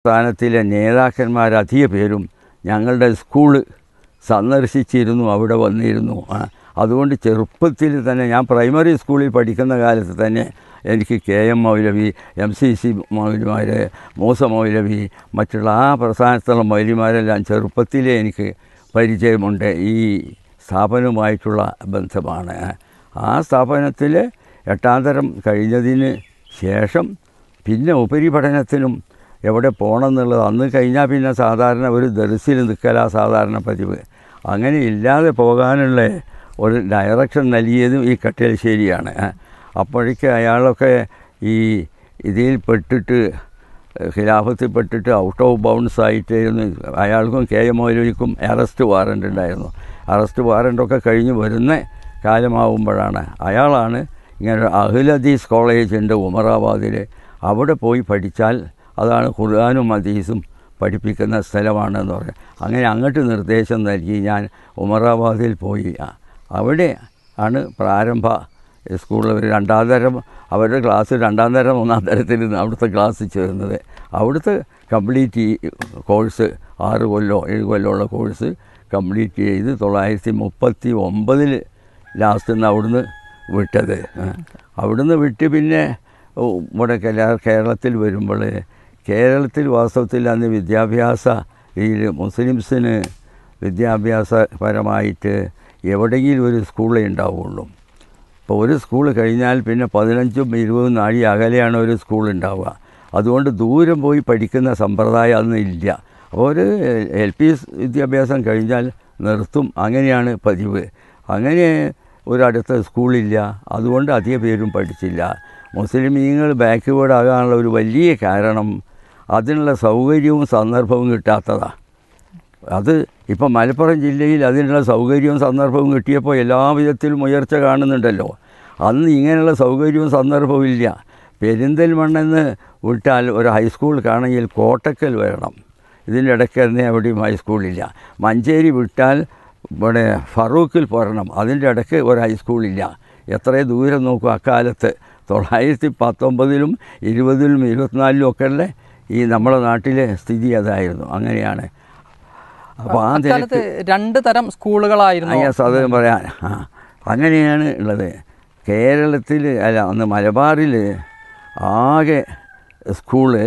സ്ഥാനത്തിലെ നേതാക്കന്മാർ അധിക പേരും ഞങ്ങളുടെ സ്കൂള് സന്ദർശിച്ചിരുന്നു അവിടെ വന്നിരുന്നു ആ, അതുകൊണ്ട് ചെറുപ്പത്തിൽ തന്നെ ഞാൻ പ്രൈമറി സ്കൂളിൽ പഠിക്കുന്ന കാലത്ത് തന്നെ എനിക്ക് K M Moulavi M C C മൗലിമാർ മൂസ മൗലവി മറ്റുള്ള ആ പ്രസ്ഥാനത്തുള്ള മൗലിമാരെല്ലാം ചെറുപ്പത്തിലേ എനിക്ക് പരിചയമുണ്ട് ഈ സ്ഥാപനവുമായിട്ടുള്ള ബന്ധമാണ് ആ സ്ഥാപനത്തിൽ എട്ടാം തരം കഴിഞ്ഞതിന് ശേഷം പിന്നെ ഉപരിപഠനത്തിനും എവിടെ പോകണം എന്നുള്ളത് അന്ന് കഴിഞ്ഞാൽ പിന്നെ സാധാരണ ഒരു ദർസിൽ നിൽക്കലാ സാധാരണ പതിവ് അങ്ങനെ ഇല്ലാതെ പോകാനുള്ള ഒരു ഡയറക്ഷൻ നൽകിയതും ഈ കട്ടേൽശ്ശേരിയാണ് അപ്പോഴേക്ക് അയാളൊക്കെ ഈ ഇതിൽ പെട്ടിട്ട് ഖിലാഫത്തിൽ പെട്ടിട്ട് ഔട്ട് ഓഫ് ബൗൺസ് ആയിട്ടായിരുന്നു അയാൾക്കും കെ എം മൗലവിക്കും അറസ്റ്റ് വാറൻ്റ് ഉണ്ടായിരുന്നു അറസ്റ്റ് വാറൻ്റൊക്കെ കഴിഞ്ഞ് വരുന്ന കാലമാവുമ്പോഴാണ് അയാളാണ് ഇങ്ങനെ അഹ്ൽ ഹദീസ് കോളേജ് ഉണ്ട് ഉമറാബാദിൽ അവിടെ പോയി പഠിച്ചാൽ അതാണ് ഖുർആാനും ഹദീസും പഠിപ്പിക്കുന്ന സ്ഥലമാണെന്ന് പറഞ്ഞു അങ്ങനെ അങ്ങോട്ട് നിർദ്ദേശം നൽകി ഞാൻ ഉമറാബാദിൽ പോയി ആ, അവിടെ ആണ് പ്രാരംഭ സ്കൂളിൽ ഒരു രണ്ടാം തരം അവരുടെ ക്ലാസ് രണ്ടാം തരം ഒന്നാം തരത്തിൽ നിന്ന് അവിടുത്തെ ക്ലാസ് ചേർന്നത് അവിടുത്തെ കംപ്ലീറ്റ് ഈ കോഴ്സ് ആറ് കൊല്ലോ ഏഴ് കൊല്ലമുള്ള കോഴ്സ് കംപ്ലീറ്റ് ചെയ്ത് തൊള്ളായിരത്തി മുപ്പത്തി ഒമ്പതിൽ ലാസ്റ്റ് നിന്ന് അവിടുന്ന് വിട്ടത് ആ. അവിടുന്ന് വിട്ട് പിന്നെ ഓ, ഇവിടെ കേര- കേരളത്തിൽ വരുമ്പോൾ കേരളത്തിൽ വാസ്തവത്തിൽ അന്ന് വിദ്യാഭ്യാസ ഈ മുസ്ലിംസിന് വിദ്യാഭ്യാസപരമായിട്ട് എവിടെയെങ്കിലും ഒരു സ്കൂളേ ഉണ്ടാവുള്ളൂ ഇപ്പോൾ ഒരു സ്കൂൾ കഴിഞ്ഞാൽ പിന്നെ പതിനഞ്ചും ഇരുപതും നാഴി അകലെയാണ് ഒരു സ്കൂൾ ഉണ്ടാവുക അതുകൊണ്ട് ദൂരം പോയി പഠിക്കുന്ന സമ്പ്രദായം അന്ന് ഇല്ല അപ്പോൾ ഒരു എൽ പി വിദ്യാഭ്യാസം കഴിഞ്ഞാൽ നിർത്തും അങ്ങനെയാണ് പതിവ് അങ്ങനെ ഒരടുത്ത സ്കൂളില്ല അതുകൊണ്ട് അധിക പേരും പഠിച്ചില്ല മുസ്ലിമീങ്ങൾ ബാക്ക്വേർഡ് ആകാനുള്ള ഒരു വലിയ കാരണം അതിനുള്ള സൗകര്യവും സന്ദർഭവും കിട്ടാത്തതാണ് അത് ഇപ്പം മലപ്പുറം ജില്ലയിൽ അതിനുള്ള സൗകര്യവും സന്ദർഭവും കിട്ടിയപ്പോൾ എല്ലാ വിധത്തിലും ഉയർച്ച കാണുന്നുണ്ടല്ലോ അന്ന് ഇങ്ങനെയുള്ള സൗകര്യവും സന്ദർഭവും ഇല്ല പെരിന്തൽമണ്ണെന്ന് വിട്ടാൽ ഒരു ഹൈസ്കൂൾ കാണെങ്കിൽ കോട്ടക്കൽ വരണം ഇതിൻ്റെ ഇടയ്ക്ക് തന്നെ എവിടെയും ഹൈസ്കൂളില്ല മഞ്ചേരി വിട്ടാൽ ഇവിടെ ഫറൂഖിൽ പോരണം അതിൻ്റെ ഇടയ്ക്ക് ഒരു ഹൈസ്കൂളില്ല എത്രയും ദൂരം നോക്കും അക്കാലത്ത് തൊള്ളായിരത്തി പത്തൊമ്പതിലും ഇരുപതിലും ഇരുപത്തിനാലിലും ഒക്കെ ഉള്ള ഈ നമ്മുടെ നാട്ടിലെ സ്ഥിതി അതായിരുന്നു അങ്ങനെയാണ് അപ്പോൾ ആ അക്കാലത്ത് രണ്ട് തരം സ്കൂളുകളായിരുന്നു അയ്യ സതകം പറയാൻ ആ അങ്ങനെയാണ് ഉള്ളത് കേരളത്തിൽ അല്ല അന്ന് മലബാറിൽ ആകെ സ്കൂള്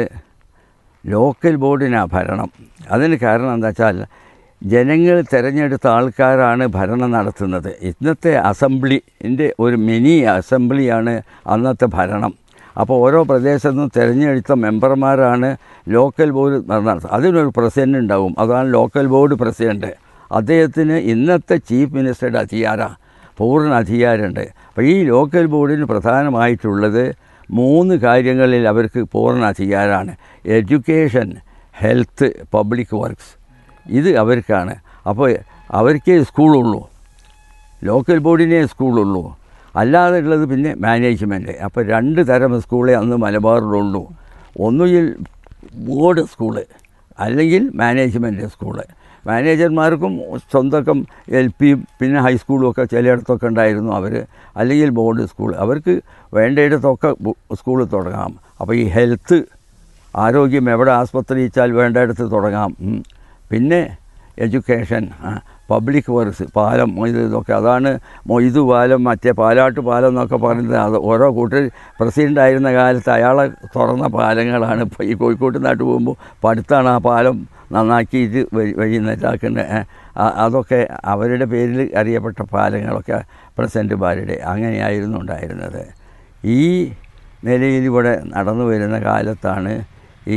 ലോക്കൽ ബോർഡിനാണ് ഭരണം അതിന് കാരണം എന്താ വെച്ചാൽ ജനങ്ങൾ തിരഞ്ഞെടുത്ത ആൾക്കാരാണ് ഭരണം നടത്തുന്നത് ഇന്നത്തെ അസംബ്ലിൻ്റെ ഒരു മിനി അസംബ്ലിയാണ് അന്നത്തെ ഭരണം അപ്പോൾ ഓരോ പ്രദേശത്തു നിന്നും തിരഞ്ഞെടുത്ത മെമ്പർമാരാണ് ലോക്കൽ ബോർഡ് നടത്തുന്നത് അതിനൊരു പ്രസിഡൻ്റ് ഉണ്ടാവും അതാണ് ലോക്കൽ ബോർഡ് പ്രസിഡൻറ്റ് അദ്ദേഹത്തിന് ഇന്നത്തെ ചീഫ് മിനിസ്റ്ററുടെ അധികാര പൂർണ്ണ അധികാരമുണ്ട് അപ്പോൾ ഈ ലോക്കൽ ബോർഡിന് പ്രധാനമായിട്ടുള്ളത് മൂന്ന് കാര്യങ്ങളിൽ അവർക്ക് പൂർണ്ണ അധികാരമാണ് എഡ്യൂക്കേഷൻ ഹെൽത്ത് പബ്ലിക് വർക്ക്സ് ഇത് അവർക്കാണ് അപ്പോൾ അവർക്കേ സ്കൂളുള്ളൂ ലോക്കൽ ബോർഡിനേ സ്കൂളുള്ളൂ അല്ലാതെ ഉള്ളത് പിന്നെ മാനേജ്മെൻറ്റ് അപ്പോൾ രണ്ട് തരം സ്കൂളേ അന്ന് മലബാറിലുള്ളൂ ഒന്നുകിൽ ബോർഡ് സ്കൂള് അല്ലെങ്കിൽ മാനേജ്മെൻറ്റ് സ്കൂള് മാനേജർമാർക്കും സ്വന്തക്കം എൽ പിയും പിന്നെ ഹൈസ്കൂളും ഒക്കെ ചിലയിടത്തൊക്കെ ഉണ്ടായിരുന്നു അവർ അല്ലെങ്കിൽ ബോർഡ് സ്കൂൾ അവർക്ക് വേണ്ടയിടത്തൊക്കെ സ്കൂൾ തുടങ്ങാം അപ്പോൾ ഈ ഹെൽത്ത് ആരോഗ്യം എവിടെ ആസ്പത്രിയിച്ചാൽ വേണ്ടയിടത്ത് തുടങ്ങാം ഉം. പിന്നെ എഡ്യൂക്കേഷൻ പബ്ലിക് വർക്ക്സ് പാലം മൊയ്ത് ഇതൊക്കെ അതാണ് മൊയ്തു പാലം മറ്റേ പാലാട്ട് പാലം എന്നൊക്കെ പറയുന്നത് അത് ഓരോ കൂട്ടർ പ്രസിഡൻ്റ് ആയിരുന്ന കാലത്ത് അയാളെ തുറന്ന പാലങ്ങളാണ് ഇപ്പോൾ ഈ കോഴിക്കോട്ട് നാട്ട് പോകുമ്പോൾ പടുത്താണ് ആ പാലം നന്നാക്കിയിട്ട് വഴി വഴി നെറ്റാക്കുന്നത് അതൊക്കെ അവരുടെ പേരിൽ അറിയപ്പെട്ട പാലങ്ങളൊക്കെ പ്രസിഡൻറ്റുമാരുടെ അങ്ങനെയായിരുന്നു ഉണ്ടായിരുന്നത് ഈ നിലയിൽ ഇവിടെ നടന്നു വരുന്ന കാലത്താണ് ഈ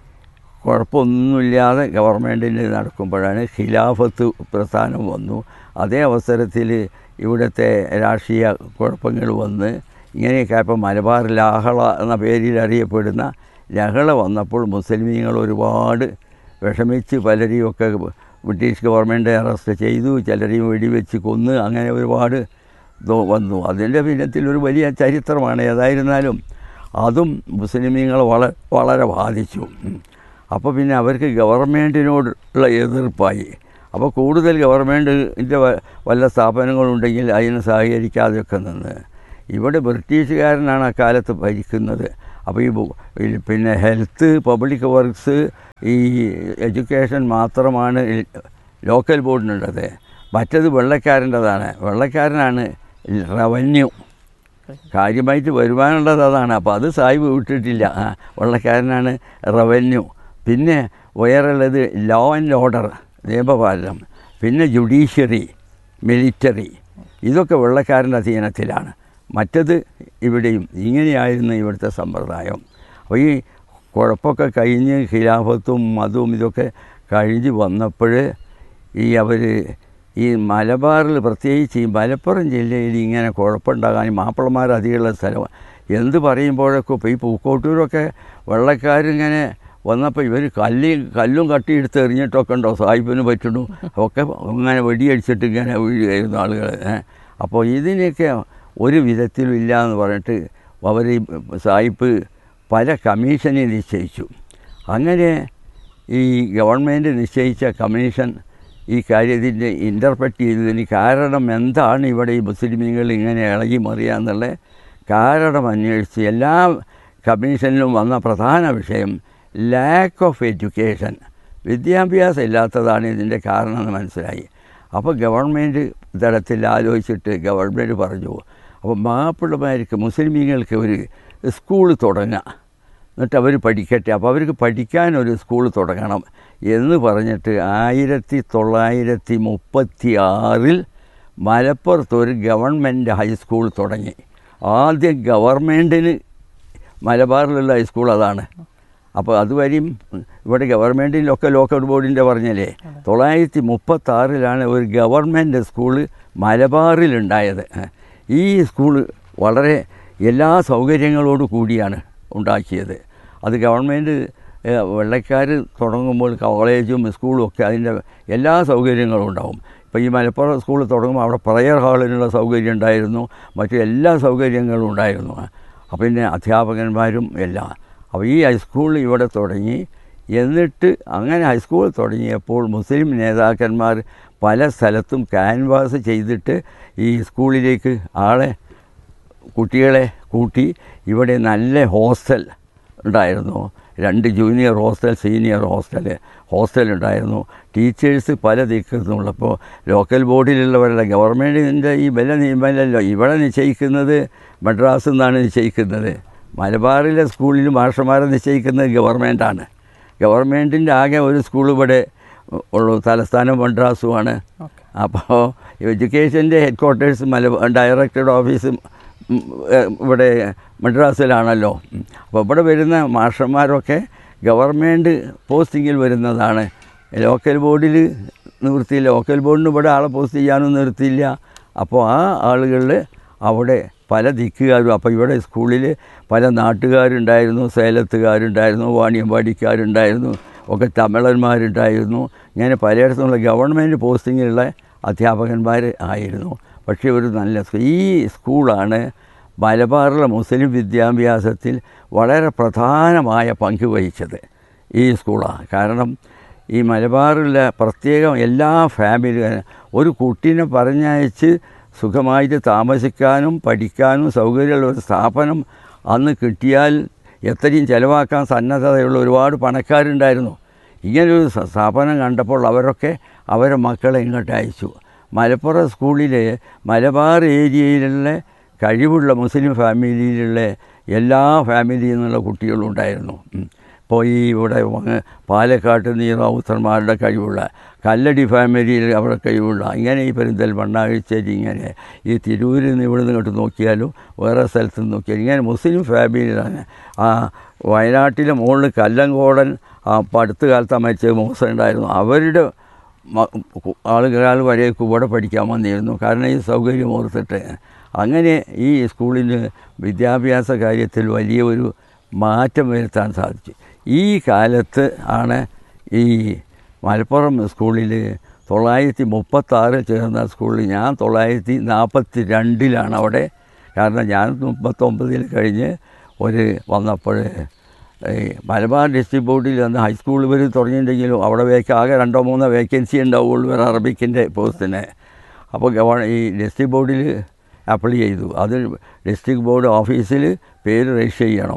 കുഴപ്പമൊന്നുമില്ലാതെ ഗവൺമെൻറ്റിന് നടക്കുമ്പോഴാണ് ഖിലാഫത്ത് പ്രസ്ഥാനം വന്നു അതേ അവസരത്തിൽ ഇവിടുത്തെ രാഷ്ട്രീയ കുഴപ്പങ്ങൾ വന്ന് ഇങ്ങനെയൊക്കെ ഇപ്പോൾ മലബാർ ലാഹള എന്ന പേരിൽ അറിയപ്പെടുന്ന ലഹള വന്നപ്പോൾ മുസ്ലിമീങ്ങൾ ഒരുപാട് വിഷമിച്ച് പലരെയൊക്കെ ബ്രിട്ടീഷ് ഗവൺമെൻറ് അറസ്റ്റ് ചെയ്തു ചിലരെയും വെടിവെച്ച് കൊന്ന് അങ്ങനെ ഒരുപാട് ഇത് വന്നു അതിൻ്റെ പിന്നത്തിൽ ഒരു വലിയ ചരിത്രമാണ് ഏതായിരുന്നാലും അതും മുസ്ലിമീങ്ങളെ വള വളരെ ബാധിച്ചു ഉം. അപ്പോൾ പിന്നെ അവർക്ക് ഗവൺമെൻറ്റിനോടുള്ള എതിർപ്പായി അപ്പോൾ കൂടുതൽ ഗവൺമെൻറ്റിൻ്റെ വല്ല സ്ഥാപനങ്ങളുണ്ടെങ്കിൽ അതിന് സഹകരിക്കാതെയൊക്കെ നിന്ന് ഇവിടെ ബ്രിട്ടീഷുകാരനാണ് അക്കാലത്ത് ഭരിക്കുന്നത് അപ്പോൾ ഈ ബു- ഈ പിന്നെ ഹെൽത്ത് പബ്ലിക് വർക്ക്സ് ഈ എഡ്യൂക്കേഷൻ മാത്രമാണ് ഈ ലോക്കൽ ബോർഡിനുള്ളത് മറ്റത് വെള്ളക്കാരൻ്റെതാണ് വെള്ളക്കാരനാണ് റവന്യൂ കാര്യമായിട്ട് വരുമാനമുള്ളത് അതാണ് അപ്പോൾ അത് സാഹിബ് വിട്ടിട്ടില്ല ആ വെള്ളക്കാരനാണ് റവന്യൂ പിന്നെ വേറെയുള്ളത് ലോ ആൻഡ് ഓർഡർ നിയമപാലനം പിന്നെ ജുഡീഷ്യറി മിലിറ്ററി ഇതൊക്കെ വെള്ളക്കാരൻ്റെ അധീനത്തിലാണ് മറ്റത് ഇവിടെയും ഇങ്ങനെയായിരുന്നു ഇവിടുത്തെ സമ്പ്രദായം അപ്പോൾ ഈ കുഴപ്പമൊക്കെ കഴിഞ്ഞ് ഖിലാഫത്തും മതവും ഇതൊക്കെ കഴിഞ്ഞ് വന്നപ്പോൾ ഈ അവർ ഈ മലബാറിൽ പ്രത്യേകിച്ച് ഈ മലപ്പുറം ജില്ലയിൽ ഇങ്ങനെ കുഴപ്പമുണ്ടാകാൻ മാപ്പിളമാർ അധികമുള്ള സ്ഥലം എന്ത് പറയുമ്പോഴൊക്കെ ഇപ്പോൾ ഈ പൂക്കോട്ടൂരൊക്കെ വെള്ളക്കാരിങ്ങനെ വന്നപ്പോൾ ഇവർ കല്ലി കല്ലും കട്ടിയെടുത്ത് എറിഞ്ഞിട്ടൊക്കെ ഉണ്ടോ സാഹിബിന് പറ്റുന്നു ഒക്കെ ഇങ്ങനെ വെടിയടിച്ചിട്ട് ഇങ്ങനെ വീഴുകയായിരുന്നു ആളുകൾ അപ്പോൾ ഇതിനൊക്കെ ഒരു വിധത്തിലും ഇല്ല എന്ന് പറഞ്ഞിട്ട് അവർ ഈ സാഹിബ് പല കമ്മീഷനെ നിശ്ചയിച്ചു അങ്ങനെ ഈ ഗവൺമെൻറ് നിശ്ചയിച്ച കമ്മീഷൻ ഈ കാര്യത്തിൻ്റെ ഇൻ്റർപ്രറ്റ് ചെയ്തതിന് കാരണം എന്താണ് ഇവിടെ ഈ മുസ്ലിമീങ്ങൾ ഇങ്ങനെ ഇളകി മറിയാന്നുള്ള കാരണം അന്വേഷിച്ച് എല്ലാ കമ്മീഷനിലും വന്ന പ്രധാന വിഷയം ലാക്ക് ഓഫ് എഡ്യൂക്കേഷൻ വിദ്യാഭ്യാസം ഇല്ലാത്തതാണ് ഇതിൻ്റെ കാരണം എന്ന് മനസ്സിലായി അപ്പോൾ ഗവൺമെൻറ് തലത്തിൽ ആലോചിച്ചിട്ട് ഗവൺമെൻറ് പറഞ്ഞു അപ്പോൾ മാപ്പിളമാർക്ക് മുസ്ലിമീങ്ങൾക്ക് ഒരു സ്കൂൾ തുടങ്ങുക എന്നിട്ട് അവർ പഠിക്കട്ടെ അപ്പോൾ അവർക്ക് പഠിക്കാൻ ഒരു സ്കൂൾ തുടങ്ങണം എന്ന് പറഞ്ഞിട്ട് ആയിരത്തി തൊള്ളായിരത്തി മുപ്പത്തി ആറിൽ മലപ്പുറത്ത് ഒരു ഗവൺമെൻറ് ഹൈസ്കൂൾ തുടങ്ങി ആദ്യം ഗവൺമെൻറ്റിന് മലബാറിലുള്ള ഹൈസ്കൂൾ അതാണ് അപ്പോൾ അതുവരെയും ഇവിടെ ഗവൺമെൻറ്റിലൊക്കെ ലോക്കൽ ബോർഡിൻ്റെ പറഞ്ഞല്ലേ തൊള്ളായിരത്തി മുപ്പത്തി ആറിലാണ് ഒരു ഗവൺമെൻറ് സ്കൂള് മലബാറിലുണ്ടായത് ഈ സ്കൂള് വളരെ എല്ലാ സൗകര്യങ്ങളോടു കൂടിയാണ് ഉണ്ടാക്കിയത് അത് ഗവൺമെൻറ് വെള്ളക്കാർ തുടങ്ങുമ്പോൾ കോളേജും സ്കൂളും ഒക്കെ അതിൻ്റെ എല്ലാ സൗകര്യങ്ങളും ഉണ്ടാവും ഇപ്പോൾ ഈ മലപ്പുറം സ്കൂൾ തുടങ്ങുമ്പോൾ അവിടെ പ്രയർ ഹാളിനുള്ള സൗകര്യം ഉണ്ടായിരുന്നു മറ്റു എല്ലാ സൗകര്യങ്ങളും ഉണ്ടായിരുന്നു അപ്പോൾ പിന്നെ അധ്യാപകന്മാരും എല്ലാം അപ്പോൾ ഈ ഹൈസ്കൂൾ ഇവിടെ തുടങ്ങി എന്നിട്ട് അങ്ങനെ ഹൈസ്കൂൾ തുടങ്ങിയപ്പോൾ മുസ്ലിം നേതാക്കന്മാർ പല സ്ഥലത്തും ക്യാൻവാസ് ചെയ്തിട്ട് ഈ സ്കൂളിലേക്ക് ആളെ കുട്ടികളെ കൂട്ടി ഇവിടെ നല്ല ഹോസ്റ്റൽ ഉണ്ടായിരുന്നു രണ്ട് junior hostel senior hostel hostel ഉണ്ടായിരുന്നു ടീച്ചേഴ്സ് പല ദിക്കുന്നുള്ളപ്പോൾ ലോക്കൽ ബോർഡിലുള്ളവരല്ല ഗവൺമെൻറ്റിൻ്റെ ഈ വില നിയമമല്ലല്ലോ ഇവിടെ നിശ്ചയിക്കുന്നത് മദ്രാസിൽ നിന്നാണ് നിശ്ചയിക്കുന്നത് മലബാറിലെ സ്കൂളിൽ മാഷന്മാരെ നിശ്ചയിക്കുന്നത് ഗവൺമെൻറ്റാണ് ഗവൺമെൻറ്റിൻ്റെ ആകെ ഒരു സ്കൂൾ ഇവിടെ ഉള്ളൂ തലസ്ഥാനം മദ്രാസുമാണ് ഓക്കെ അപ്പോൾ എഡ്യൂക്കേഷൻ്റെ ഹെഡ് ക്വാർട്ടേഴ്സ് മല ഡയറക്ടറുടെ ഓഫീസും ഉം, ഏഹ്, ഇവിടെ മദ്രാസിലാണല്ലോ ഉം. അപ്പോൾ ഇവിടെ വരുന്ന മാഷന്മാരൊക്കെ ഗവൺമെൻറ് പോസ്റ്റിങ്ങിൽ വരുന്നതാണ് ലോക്കൽ ബോർഡിൽ നിർത്തി ലോക്കൽ ബോർഡിന് ഇവിടെ ആളെ പോസ്റ്റ് ചെയ്യാനൊന്നും നിർത്തിയില്ല അപ്പോൾ ആ ആളുകളിൽ അവിടെ പല ദിക്കുകാരും അപ്പോൾ ഇവിടെ സ്കൂളിൽ പല നാട്ടുകാരുണ്ടായിരുന്നു സേലത്തുകാരുണ്ടായിരുന്നു വാണിയമ്പാടിക്കാരുണ്ടായിരുന്നു ഒക്കെ തമിഴന്മാരുണ്ടായിരുന്നു ഇങ്ങനെ പലയിടത്തുമുള്ള ഗവൺമെൻറ് പോസ്റ്റിങ്ങിലുള്ള അധ്യാപകന്മാർ ആയിരുന്നു പക്ഷേ ഒരു നല്ല സ്കൂ- ഈ സ്കൂളാണ് മലബാറിലെ മുസ്ലിം വിദ്യാഭ്യാസത്തിൽ വളരെ പ്രധാനമായ പങ്ക് വഹിച്ചത് ഈ സ്കൂളാണ് കാരണം ഈ മലബാറിലെ പ്രത്യേകം എല്ലാ ഫാമിലി ഒരു കുട്ടീനെ പറഞ്ഞയച്ച് സുഖമായിട്ട് താമസിക്കാനും പഠിക്കാനും സൗകര്യമുള്ള ഒരു സ്ഥാപനം അന്ന് കിട്ടിയാൽ എത്രയും ചിലവാക്കാൻ സന്നദ്ധതയുള്ള ഒരുപാട് പണക്കാരുണ്ടായിരുന്നു ഇങ്ങനൊരു സ- സ്ഥാപനം കണ്ടപ്പോൾ അവരൊക്കെ അവരെ മക്കളെ ഇങ്ങോട്ട് അയച്ചു മലപ്പുറം സ്കൂളിൽ മലബാർ ഏരിയയിലുള്ള കഴിവുള്ള മുസ്ലിം ഫാമിലിയിലുള്ള എല്ലാ ഫാമിലിയിൽ നിന്നുള്ള കുട്ടികളും ഉണ്ടായിരുന്നു ഉം. ഇപ്പോൾ ഈ ഇവിടെ അങ്ങ് പാലക്കാട്ട് നിന്ന് ഈ റൗത്തർമാരുടെ കഴിവുള്ള കല്ലടി ഫാമിലിയിൽ അവിടെ കഴിവുള്ള ഇങ്ങനെ ഈ പെരിന്തൽമണ്ണ അഴിച്ചേരി ഇങ്ങനെ ഈ തിരൂരിൽ നിന്ന് ഇവിടെ നിന്ന് ഇങ്ങോട്ട് നോക്കിയാലും വേറെ സ്ഥലത്ത് നിന്ന് നോക്കിയാലും ഇങ്ങനെ മുസ്ലിം ഫാമിലിയിലാണ് ആ വയനാട്ടിലെ മുകളിൽ കല്ലങ്കോടൻ ആ ഇപ്പം അടുത്ത കാലത്ത് മരിച്ച മോശ ഉണ്ടായിരുന്നു അവരുടെ മ- കു- ആളുകൾ വരെ ഇവിടെ പഠിക്കാൻ വന്നിരുന്നു കാരണം ഈ സൗകര്യം ഓർത്തിട്ട് അങ്ങനെ ഈ സ്കൂളിന് വിദ്യാഭ്യാസ കാര്യത്തിൽ വലിയ ഒരു മാറ്റം വരുത്താൻ സാധിച്ചു ഈ കാലത്ത് ആണ് ഈ മലപ്പുറം സ്കൂളിൽ തൊള്ളായിരത്തി മുപ്പത്താറിൽ ചേർന്ന സ്കൂളിൽ ഞാൻ തൊള്ളായിരത്തി നാൽപ്പത്തി രണ്ടിലാണ് അവിടെ കാരണം ഞാൻ മുപ്പത്തൊമ്പതിൽ കഴിഞ്ഞ് ഒരു വന്നപ്പോൾ ഈ മലബാർ ഡിസ്ട്രിക്ട് ബോർഡിൽ അന്ന് ഹൈസ്കൂൾ ഇവർ തുടങ്ങിയിട്ടുണ്ടെങ്കിലും അവിടെ വേക്ക ആകെ രണ്ടോ മൂന്നോ വേക്കൻസി ഉണ്ടാവുള്ളൂ വേറെ അറബിക്കിൻ്റെ പോസ്റ്റിന് അപ്പോൾ ഗവൺ ഈ ഡിസ്ട്രിക്ട് ബോർഡിൽ അപ്ലൈ ചെയ്തു അത് ഡിസ്ട്രിക്ട് ബോർഡ് ഓഫീസിൽ പേര് രജിസ്റ്റർ ചെയ്യണം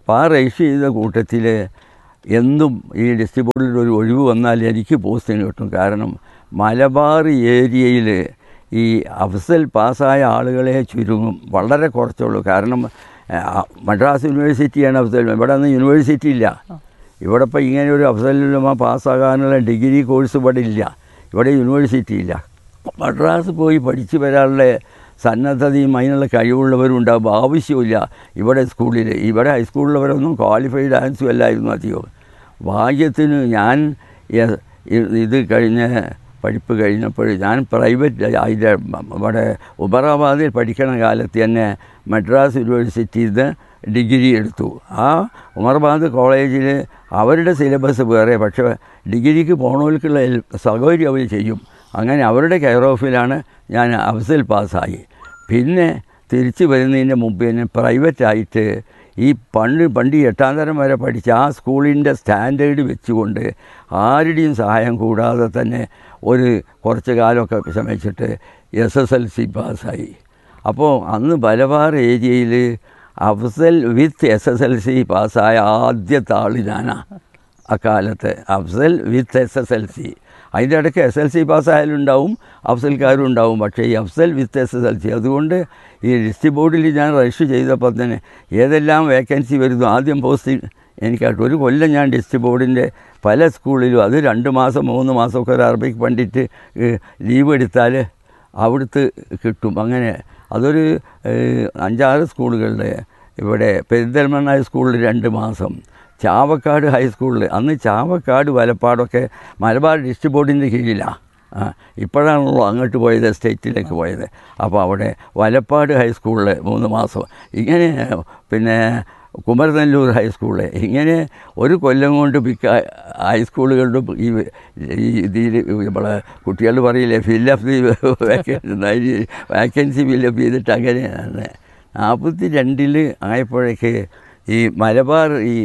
അപ്പോൾ ആ രജിസ്റ്റർ ചെയ്ത കൂട്ടത്തിൽ എന്നും ഈ ഡിസ്ട്രിക്ട് ബോർഡിൽ ഒരു ഒഴിവ് വന്നാൽ എനിക്ക് പോസ്റ്റിന് കിട്ടും കാരണം മലബാർ ഏരിയയിൽ ഈ അഫ്സൽ പാസ്സായ ആളുകളെ ചുരുങ്ങും വളരെ കുറച്ചുള്ളൂ കാരണം ആ, മദ്രാസ് യൂണിവേഴ്സിറ്റിയാണ് അഫ്സൽ ഇവിടെ ഒന്നും യൂണിവേഴ്സിറ്റി ഇല്ല ഇവിടെ ഇപ്പോൾ ഇങ്ങനെ ഒരു അഫ്സലുലമ പാസ്സാകാനുള്ള ഡിഗ്രി കോഴ്സ് ഇവിടെ ഇല്ല ഇവിടെ യൂണിവേഴ്സിറ്റി ഇല്ല മദ്രാസ് പോയി പഠിച്ചു വരാനുള്ള സന്നദ്ധതയും അതിനുള്ള കഴിവുള്ളവരും ഉണ്ടാകുമ്പോൾ ആവശ്യമില്ല ഇവിടെ സ്കൂളിൽ ഇവിടെ ഹൈസ്കൂളിലുള്ളവരൊന്നും ക്വാളിഫൈഡ് ആൻസും അല്ലായിരുന്നു അധികം ഭാഗ്യത്തിന് ഞാൻ യ- ഇ- ഇത് കഴിഞ്ഞ പഠിപ്പ് കഴിഞ്ഞപ്പോൾ ഞാൻ പ്രൈവറ്റ് അതിൻ്റെ ഇവിടെ ഉബറാബാദിൽ പഠിക്കണ കാലത്ത് തന്നെ മദ്രാസ് യൂണിവേഴ്സിറ്റിയിൽ നിന്ന് ഡിഗ്രി എടുത്തു ആ ഉമർബാദ് കോളേജിൽ അവരുടെ സിലബസ് വേറെ പക്ഷേ ഡിഗ്രിക്ക് പോണവർക്കുള്ള എൽ- സൗകര്യം അവർ ചെയ്യും അങ്ങനെ അവരുടെ കെയർ ഓഫിലാണ് ഞാൻ അഫ്സൽ പാസ്സായി പിന്നെ തിരിച്ചു വരുന്നതിൻ്റെ മുമ്പ് തന്നെ പ്രൈവറ്റായിട്ട് ഈ പണ്ട് പണ്ട് ഈ എട്ടാം തരം വരെ പഠിച്ച ആ സ്കൂളിൻ്റെ സ്റ്റാൻഡേർഡ് വെച്ചുകൊണ്ട് ആരുടെയും സഹായം കൂടാതെ തന്നെ ഒരു കുറച്ച് കാലമൊക്കെ ശ്രമിച്ചിട്ട് എസ് എസ് എൽ സി പാസ്സായി അപ്പോൾ അന്ന് മലബാർ ഏരിയയിൽ Afzal with S S L C പാസ്സായ ആദ്യത്തെ ആൾ ഞാനാണ് അക്കാലത്ത് Afzal with S S L C അതിൻ്റെ ഇടയ്ക്ക് എസ് എൽ സി പാസ്സായാലും ഉണ്ടാവും അഫ്സൽക്കാരും ഉണ്ടാവും പക്ഷേ ഈ Afzal with S S L C അതുകൊണ്ട് ഈ ഡിസ്ട്രിക്ട് ബോർഡിൽ ഞാൻ രജിസ്റ്റർ ചെയ്തപ്പോൾ തന്നെ ഏതെല്ലാം വേക്കൻസി വരുന്നു ആദ്യം പോസ്റ്റ് എനിക്കായിട്ട് ഒരു കൊല്ലം ഞാൻ ഡിസ്ട്രിക്ട് ബോർഡിൻ്റെ പല സ്കൂളിലും അത് രണ്ട് മാസം മൂന്ന് മാസമൊക്കെ ഒരു അറബിക് പണ്ടിട്ട് ലീവ് എടുത്താൽ അവിടുത്തെ കിട്ടും അങ്ങനെ അതൊരു ഏഹ്, അഞ്ചാറ് സ്കൂളുകളുടെ ഇവിടെ പെരിന്തൽമണ്ണ ഹൈസ്കൂളിൽ രണ്ട് മാസം ചാവക്കാട് ഹൈസ്കൂളിൽ അന്ന് ചാവക്കാട് വലപ്പാടൊക്കെ മലബാർ ഡിസ്ട്രിക്ട് ബോർഡിൻ്റെ കീഴിലാണ് ആ ഇപ്പോഴാണല്ലോ അങ്ങോട്ട് പോയത് സ്റ്റേറ്റിലേക്ക് പോയത് അപ്പോൾ അവിടെ വലപ്പാട് ഹൈസ്കൂളിൽ മൂന്ന് മാസം ഇങ്ങനെ പിന്നെ കുമരനെല്ലൂർ ഹൈസ്കൂളിൽ ഇങ്ങനെ ഒരു കൊല്ലം കൊണ്ട് മിക്ക ഹൈസ്കൂളുകളുടെ ഈ ഈ ഇതിൽ നമ്മളെ കുട്ടികൾ പറയില്ലേ fill up the vacancy vacancy fill up ചെയ്തിട്ട് അങ്ങനെയാണ് നാൽപ്പത്തി രണ്ടിൽ ആയപ്പോഴേക്ക് ഈ മലബാർ ഈ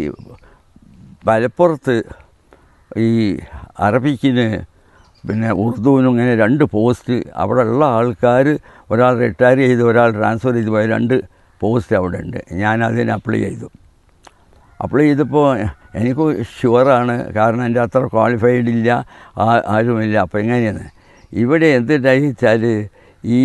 മലപ്പുറത്ത് ഈ അറബിക്കിന് പിന്നെ ഉറുദുവിനും ഇങ്ങനെ രണ്ട് പോസ്റ്റ് അവിടെ ഉള്ള ആൾക്കാർ ഒരാൾ റിട്ടയർ ചെയ്ത് ഒരാൾ ട്രാൻസ്ഫർ ചെയ്ത് പോയ രണ്ട് പോസ്റ്റ് അവിടെ ഉണ്ട് ഞാൻ അതിന് അപ്ലൈ ചെയ്തു അപ്ലൈ ചെയ്തപ്പോൾ എനിക്ക് ഷുവറാണ് കാരണം എൻ്റെ അത്ര ക്വാളിഫൈഡ് ഇല്ല ആ- ആരുമില്ല അപ്പോൾ എങ്ങനെയാണ് ഇവിടെ എന്തുണ്ടായി വെച്ചാൽ ഈ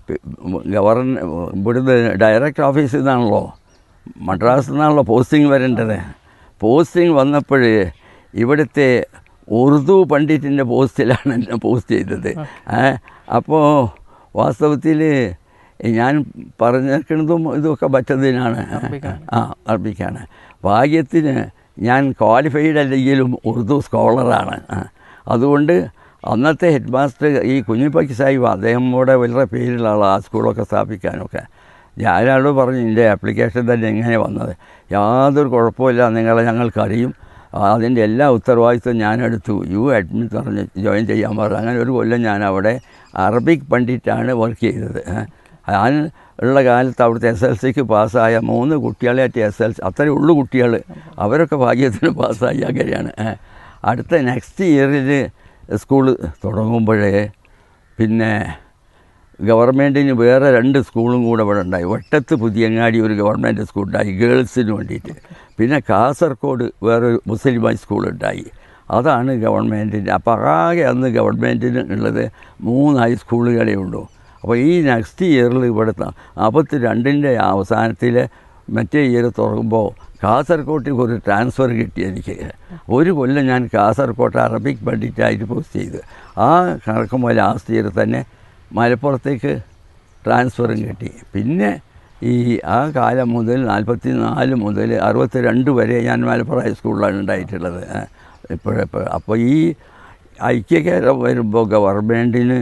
ഗവർണ ഇവിടുന്ന് ഡയറക്റ്റ് ഓഫീസിൽ നിന്നാണല്ലോ മദ്രാസിൽ നിന്നാണല്ലോ പോസ്റ്റിംഗ് വരേണ്ടത് പോസ്റ്റിംഗ് വന്നപ്പോൾ ഇവിടുത്തെ ഉറുദു പണ്ഡിറ്റിൻ്റെ പോസ്റ്റിലാണ് എന്നെ പോസ്റ്റ് ചെയ്തത് ഏ, അപ്പോൾ വാസ്തവത്തിൽ ഞാൻ പറഞ്ഞേക്കുന്നതും ഇതൊക്കെ പറ്റതിനാണ് ആ അറബിക്കാണ് ഭാഗ്യത്തിന് ഞാൻ ക്വാളിഫൈഡ് അല്ലെങ്കിലും ഉറുദു സ്കോളറാണ് ആ. അതുകൊണ്ട് അന്നത്തെ ഹെഡ് മാസ്റ്റർ ഈ കുഞ്ഞിപ്പക്കി സാഹിബ് അദ്ദേഹം കൂടെ വളരെ പേരുള്ള ആളാണ് ആ സ്കൂളൊക്കെ സ്ഥാപിക്കാനൊക്കെ ഞാനോട് പറഞ്ഞു എൻ്റെ ആപ്ലിക്കേഷൻ തന്നെ എങ്ങനെ വന്നത് യാതൊരു കുഴപ്പമില്ല നിങ്ങളെ ഞങ്ങൾക്കറിയും അതിൻ്റെ എല്ലാ ഉത്തരവാദിത്വം ഞാനെടുത്തു യു അഡ്മിറ്റ് പറഞ്ഞ് ജോയിൻ ചെയ്യാൻ പറഞ്ഞു അങ്ങനെ ഒരു കൊല്ലം ഞാൻ അവിടെ അറബിക് പണ്ഡിറ്റാണ് വർക്ക് ചെയ്തത് ഏ. ഞാൻ ഉള്ള കാലത്ത് അവിടുത്തെ എസ് എൽ സിക്ക് പാസ്സായ മൂന്ന് കുട്ടികളായിട്ട് എസ് എൽ സി അത്രയേ ഉള്ളൂ കുട്ടികൾ അവരൊക്കെ ഭാഗ്യത്തിന് പാസ്സായി അങ്ങനെയാണ് ഏ. അടുത്ത നെക്സ്റ്റ് ഇയറിൽ സ്കൂൾ തുടങ്ങുമ്പോഴേ പിന്നെ ഗവൺമെൻറ്റിന് വേറെ രണ്ട് സ്കൂളും കൂടെ ഇവിടെ ഉണ്ടായി വട്ടത്ത് പുതിയങ്ങാടി ഒരു ഗവൺമെൻറ് സ്കൂൾ ഉണ്ടായി ഗേൾസിന് വേണ്ടിയിട്ട് പിന്നെ കാസർഗോഡ് വേറൊരു മുസ്ലിം ഹൈ സ്കൂൾ ഉണ്ടായി അതാണ് ഗവൺമെൻറ്റിൻ്റെ അപ്പോൾ ആകെ അന്ന് ഗവൺമെൻറ്റിന് ഉള്ളത് മൂന്ന് ഹൈസ്കൂളുകളേ ഉള്ളൂ അപ്പോൾ ഈ നെക്സ്റ്റ് ഇയറിൽ ഇവിടെ നാൽപ്പത്തി രണ്ടിൻ്റെ അവസാനത്തിൽ മറ്റേ ഇയർ തുറക്കുമ്പോൾ കാസർഗോട്ടേക്ക് ഒരു ട്രാൻസ്ഫർ കിട്ടി എനിക്ക് ഒരു കൊല്ലം ഞാൻ കാസർഗോട്ട് അറബിക് പണ്ഡിറ്റായിട്ട് പോസ്റ്റ് ചെയ്ത് ആ കണക്കുമ്പോൾ ലാസ്റ്റ് ഇയർ തന്നെ മലപ്പുറത്തേക്ക് ട്രാൻസ്ഫറും കിട്ടി പിന്നെ ഈ ആ കാലം മുതൽ നാൽപ്പത്തി നാല് മുതൽ അറുപത്തി രണ്ട് വരെ ഞാൻ മലപ്പുറം ഹൈസ്കൂളിലാണ് ഉണ്ടായിട്ടുള്ളത് ഇപ്പോഴിപ്പോൾ അപ്പോൾ ഈ ഐക്യകേരം വരുമ്പോൾ ഗവൺമെൻറ്റിന്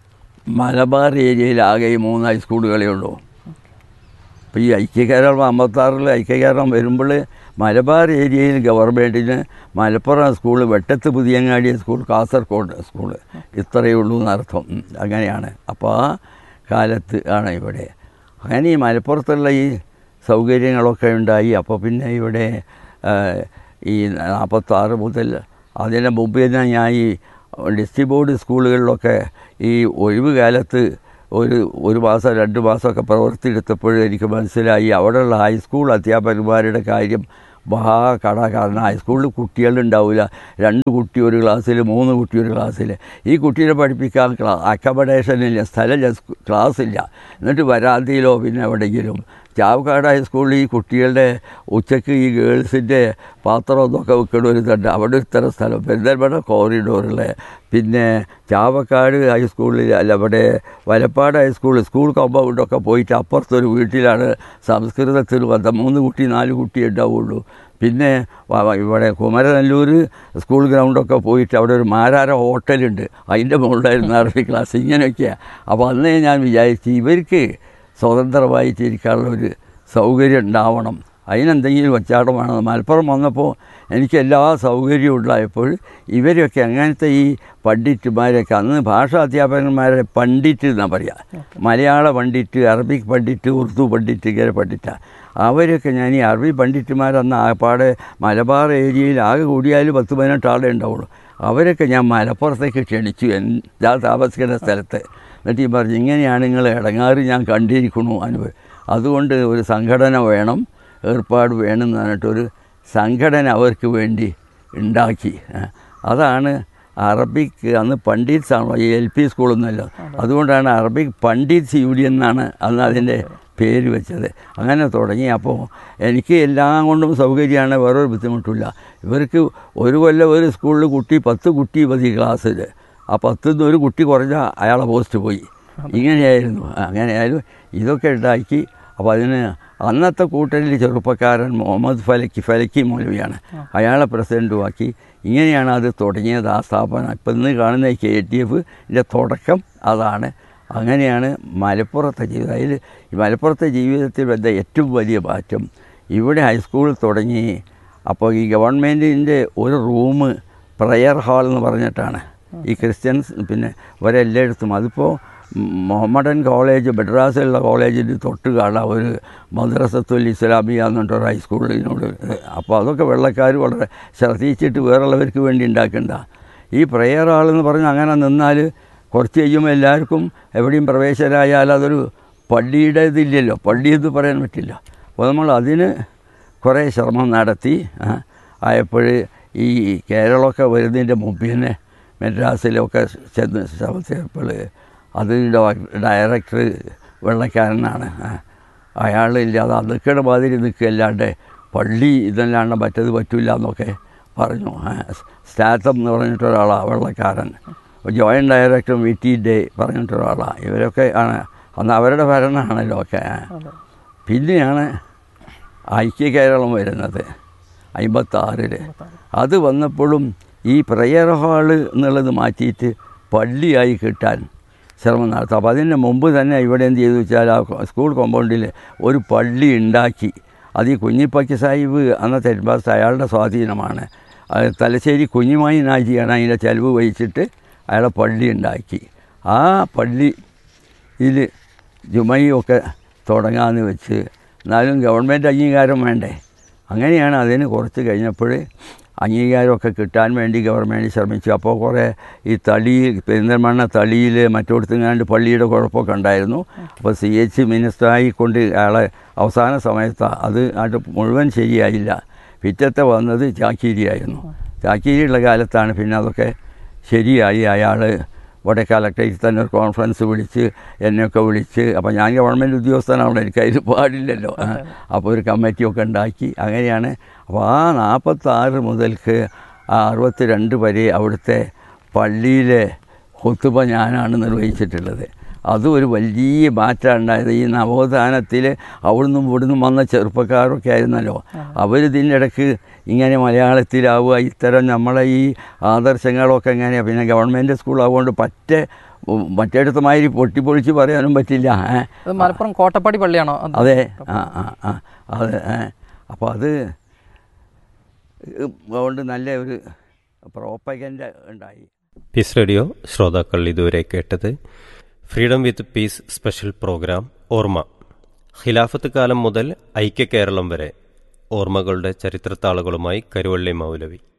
മലബാർ ഏരിയയിലാകെ ഈ മൂന്ന് ഹൈസ്കൂളുകളേ ഉള്ളൂ അപ്പോൾ ഈ ഐക്യകേരളം അമ്പത്താറിൽ ഐക്യകേരളം വരുമ്പോൾ മലബാർ ഏരിയയിൽ ഗവൺമെൻറ്റിന് Malappuram school Vettath Puthiyangadi school Kasaragod school ഇത്രയേ ഉള്ളൂ എന്നർത്ഥം ഉം, അങ്ങനെയാണ് അപ്പോൾ ആ കാലത്ത് ആണ് ഇവിടെ അങ്ങനെ ഈ മലപ്പുറത്തുള്ള ഈ സൗകര്യങ്ങളൊക്കെ ഉണ്ടായി അപ്പോൾ പിന്നെ ഇവിടെ ആ, ഈ നാൽപ്പത്താറ് മുതൽ അതിൻ്റെ മുമ്പ് തന്നെ ഞാൻ ഈ ഡിസ്ട്രിക്ട് ബോർഡ് സ്കൂളുകളിലൊക്കെ ഈ ഒഴിവ് കാലത്ത് ഒരു ഒരു മാസം രണ്ട് മാസമൊക്കെ പ്രവൃത്തിയെടുത്തപ്പോഴും എനിക്ക് മനസ്സിലായി അവിടെയുള്ള ഹൈസ്കൂൾ അധ്യാപകന്മാരുടെ കാര്യം മഹാ കട കാരണം ഹൈസ്കൂളിൽ കുട്ടികളുണ്ടാവില്ല രണ്ട് കുട്ടി ഒരു ക്ലാസ്സിൽ മൂന്ന് കുട്ടി ഒരു ക്ലാസ്സിൽ ഈ കുട്ടീനെ പഠിപ്പിക്കാൻ ക്ലാ അക്കമഡേഷനില്ല സ്ഥലമില്ല സ്കൂ- ക്ലാസ്സില്ല എന്നിട്ട് വരാന്തിയിലോ പിന്നെ എവിടെയെങ്കിലും ചാവക്കാട് ഹൈസ്കൂളിൽ ഈ കുട്ടികളുടെ ഉച്ചയ്ക്ക് ഈ ഗേൾസിൻ്റെ പാത്രം ഇതൊക്കെ വെക്കുന്ന ഒരു ഇതുണ്ട് അവിടെ ഇത്തരം സ്ഥലം പെരിന്തൽമണ്ണ കോറിഡോറിൽ പിന്നെ ചാവക്കാട് ഹൈസ്കൂളിൽ അല്ല അവിടെ വലപ്പാട് ഹൈസ്കൂളിൽ സ്കൂൾ കോമ്പൗണ്ടൊക്കെ പോയിട്ട് അപ്പുറത്തൊരു വീട്ടിലാണ് സംസ്കൃതത്തിൽ വന്ന മൂന്ന് കുട്ടി നാല് കുട്ടി ഉണ്ടാവുള്ളൂ പിന്നെ വ- വ- ഇവിടെ കുമരനെല്ലൂർ സ്കൂൾ ഗ്രൗണ്ടൊക്കെ പോയിട്ട് അവിടെ ഒരു മാരാര ഹോട്ടലുണ്ട് അതിൻ്റെ മുകളിലായിരുന്നു അറബി ക്ലാസ് ഇങ്ങനെയൊക്കെയാണ് അപ്പോൾ അന്നേ ഞാൻ വിചാരിച്ചു ഇവർക്ക് സ്വതന്ത്രമായിട്ട് ഇരിക്കാനുള്ള ഒരു സൗകര്യം ഉണ്ടാവണം അതിനെന്തെങ്കിലും ഒച്ചാട്ടം വേണം മലപ്പുറം വന്നപ്പോൾ എനിക്ക് എല്ലാ സൗകര്യവും ഉണ്ടായപ്പോൾ ഇവരൊക്കെ അങ്ങനത്തെ ഈ പണ്ഡിറ്റുമാരൊക്കെ അന്ന് ഭാഷാ അധ്യാപകന്മാരെ പണ്ഡിറ്റ് എന്നാണ് പറയുക മലയാള പണ്ഡിറ്റ് അറബിക് പണ്ഡിറ്റ് ഉറുദു പണ്ഡിറ്റ് ഇങ്ങനെ പണ്ഡിറ്റ അവരൊക്കെ ഞാൻ ഈ അറബി പണ്ഡിറ്റുമാരന്ന് ആപ്പാടെ മലബാർ ഏരിയയിൽ ആകെ കൂടിയാൽ പത്ത് പതിനെട്ട് ആളെ ഉണ്ടാവുള്ളൂ അവരൊക്കെ ഞാൻ മലപ്പുറത്തേക്ക് ക്ഷണിച്ചു എൻ- ഞാൻ താമസിക്കുന്ന സ്ഥലത്ത് എന്നിട്ട് ഈ പറഞ്ഞു ഇങ്ങനെയാണ് നിങ്ങൾ ഇടങ്ങാറ് ഞാൻ കണ്ടിരിക്കണു അനുഭവം അതുകൊണ്ട് ഒരു സംഘടന വേണം ഏർപ്പാട് വേണം എന്ന് പറഞ്ഞിട്ടൊരു സംഘടന അവർക്ക് വേണ്ടി ഉണ്ടാക്കി ആ, അതാണ് അറബിക് അന്ന് പണ്ഡിറ്റ്സ് ആണല്ലോ ഈ എൽ പി സ്കൂളൊന്നുമല്ല അതുകൊണ്ടാണ് അറബിക് പണ്ഡിറ്റ്സ് യൂണിയൻ എന്നാണ് അന്ന് അതിൻ്റെ പേര് വെച്ചത് അങ്ങനെ തുടങ്ങി അപ്പോൾ എനിക്ക് എല്ലാം കൊണ്ടും സൗകര്യമാണ് വേറൊരു ബുദ്ധിമുട്ടില്ല ഇവർക്ക് ഒരു കൊല്ലം ഒരു സ്കൂളിൽ കുട്ടി പത്ത് കുട്ടി മതി ക്ലാസ്സിൽ ആ പത്തുനിന്ന് ഒരു കുട്ടി കുറഞ്ഞാൽ അയാളെ പോസ്റ്റ് പോയി ഇങ്ങനെയായിരുന്നു അങ്ങനെയായാലും ഇതൊക്കെ ഉണ്ടാക്കി അപ്പോൾ അതിന് അന്നത്തെ കൂട്ടരിൽ ചെറുപ്പക്കാരൻ മുഹമ്മദ് ഫലക്കി ഫലക്കി മൗലവിയാണ് അയാളെ പ്രസിഡൻറ്റുമാക്കി ഇങ്ങനെയാണ് അത് തുടങ്ങിയത് ആ സ്ഥാപനം ഇപ്പം ഇന്ന് കാണുന്ന കെ ടി എഫിൻ്റെ തുടക്കം അതാണ് അങ്ങനെയാണ് മലപ്പുറത്തെ ജീവിതം അതിൽ ഈ മലപ്പുറത്തെ ജീവിതത്തിൽ വന്ന ഏറ്റവും വലിയ മാറ്റം ഇവിടെ ഹൈസ്കൂളിൽ തുടങ്ങി അപ്പോൾ ഈ ഗവൺമെൻറ്റിൻ്റെ ഒരു റൂം പ്രയർ ഹാൾ എന്ന് പറഞ്ഞിട്ടാണ് ഈ ക്രിസ്ത്യൻസ് പിന്നെ ഇവരെല്ലായിടത്തും അതിപ്പോൾ മുഹമ്മദൻ കോളേജ് മദ്രാസിലുള്ള കോളേജിൽ തൊട്ട് കാണാം ഒരു മദ്രസത്തുൽ ഇസ്ലാമിയ എന്നിട്ടൊരു ഹൈസ്കൂളിനോട് അപ്പോൾ അതൊക്കെ വെള്ളക്കാർ വളരെ ശ്രദ്ധിച്ചിട്ട് വേറുള്ളവർക്ക് വേണ്ടി ഉണ്ടാക്കണ്ട ഈ പ്രയർ ഹാളെന്ന് പറഞ്ഞാൽ അങ്ങനെ നിന്നാൽ കുറച്ച് കഴിയുമ്പോൾ എല്ലാവർക്കും എവിടെയും പ്രവേശനമായാൽ അതൊരു പള്ളിയുടെ ഇതില്ലല്ലോ പള്ളി എന്ന് പറയാൻ പറ്റില്ല അപ്പോൾ നമ്മൾ അതിന് കുറേ ശ്രമം നടത്തി ആയപ്പോൾ ഈ കേരളമൊക്കെ വരുന്നതിൻ്റെ മുമ്പ് തന്നെ മദ്രാസിലൊക്കെ ചെന്ന് ശ്രമത്തിയപ്പോൾ അതിൻ്റെ ഡയറക്ടർ വെള്ളക്കാരനാണ് അയാളില്ലാതെ അത് നിൽക്കണ മാതിരി നിൽക്കുകയല്ലാണ്ട് പള്ളി ഇതല്ലാണ്ട് മറ്റത് പറ്റില്ല എന്നൊക്കെ പറഞ്ഞു സ്റ്റാത്തം എന്ന് പറഞ്ഞിട്ടൊരാളാണ് വെള്ളക്കാരൻ joint director V T Dey പറഞ്ഞിട്ടൊരാളാണ് ഇവരൊക്കെ ആണ് അന്ന് അവരുടെ ഭരണമാണല്ലോ ഒക്കെ പിന്നെയാണ് ഐക്യ കേരളം വരുന്നത് അമ്പത്താറിൽ അത് വന്നപ്പോഴും ഈ പ്രയർ ഹാള് എന്നുള്ളത് മാറ്റിയിട്ട് പള്ളിയായി കിട്ടാൻ ശ്രമം നടത്തും അപ്പോൾ അതിന് മുമ്പ് തന്നെ ഇവിടെ എന്ത് ചെയ്തു വെച്ചാൽ ആ സ്കൂൾ കോമ്പൗണ്ടിൽ ഒരു പള്ളി ഉണ്ടാക്കി അത് ഈ കുഞ്ഞിപ്പക്കി സാഹിബ് അന്നത്തെ ഹെഡ് മാസ്റ്റർ അയാളുടെ സ്വാധീനമാണ് അത് തലശ്ശേരി കുഞ്ഞിമായി നാജിയാണ് അതിൻ്റെ ചെലവ് വഹിച്ചിട്ട് അയാളെ പള്ളി ഉണ്ടാക്കി ആ പള്ളിയിൽ ജുമയൊക്കെ തുടങ്ങാമെന്ന് വെച്ച് എന്നാലും ഗവൺമെൻറ് അംഗീകാരം വേണ്ടേ അങ്ങനെയാണ് അതിന് കുറച്ച് കഴിഞ്ഞപ്പോൾ അംഗീകാരമൊക്കെ കിട്ടാൻ വേണ്ടി ഗവൺമെൻറ് ശ്രമിച്ചു അപ്പോൾ കുറേ ഈ തളി പെരിന്തൽമണ്ണ തളിയിൽ മറ്റോടത്തുങ്ങാണ്ട് പള്ളിയുടെ കുഴപ്പമൊക്കെ ഉണ്ടായിരുന്നു അപ്പോൾ സി എച്ച് മിനിസ്റ്ററായി കൊണ്ട് അയാളെ അവസാന സമയത്ത് അത് ആയിട്ട് മുഴുവൻ ശരിയായില്ല പിറ്റത്തെ വന്നത് ചാക്കീരിയായിരുന്നു ചാക്കീരിയുള്ള കാലത്താണ് പിന്നെ അതൊക്കെ ശരിയായി അയാൾ ഇവിടെ കലക്ടറേറ്റിൽ തന്നെ ഒരു കോൺഫറൻസ് വിളിച്ച് എന്നെയൊക്കെ വിളിച്ച് അപ്പോൾ ഞാൻ ഗവൺമെൻറ് ഉദ്യോഗസ്ഥനാണ് എനിക്ക് അതിന് പാടില്ലല്ലോ അപ്പോൾ ഒരു കമ്മിറ്റിയൊക്കെ ഉണ്ടാക്കി അങ്ങനെയാണ് അപ്പോൾ ആ നാൽപ്പത്താറ് മുതൽക്ക് ആ അറുപത്തി രണ്ട് വരെ അവിടുത്തെ പള്ളിയിലെ ഹുത്തുബ ഞാനാണ് നിർവഹിച്ചിട്ടുള്ളത് അതും ഒരു വലിയ മാറ്റമാണ് ഉണ്ടായത് ഈ നവോത്ഥാനത്തിൽ അവിടുന്നും ഇവിടുന്നും വന്ന ചെറുപ്പക്കാരൊക്കെ ആയിരുന്നല്ലോ അവരിതിൻ്റെ ഇടയ്ക്ക് ഇങ്ങനെ മലയാളത്തിലാവുക ഇത്തരം നമ്മളെ ഈ ആദർശങ്ങളൊക്കെ എങ്ങനെയാണ് പിന്നെ ഗവൺമെൻറ് സ്കൂളാവുകൊണ്ട് പറ്റേ മറ്റേടത്ത് മാതിരി പൊട്ടിപ്പൊളിച്ച് പറയാനും പറ്റില്ല ഏ. അത് മലപ്പുറം കോട്ടപ്പാടി പള്ളിയാണോ അത്? അതെ ആ ആ ആ അതെ ഏ. അപ്പോൾ അത് അതുകൊണ്ട് നല്ല ഒരു പ്രോപ്പഗൻഡ ഉണ്ടായി പീസ് റേഡിയോ ശ്രോതാക്കൾ ഇതുവരെ കേട്ടത് freedom with peace special programme ഓർമ്മ ഖിലാഫത്ത് കാലം മുതൽ ഐക്യ കേരളം വരെ ഓർമ്മകളുടെ ചരിത്രത്താളുകളുമായി കരുവള്ളി മൗലവി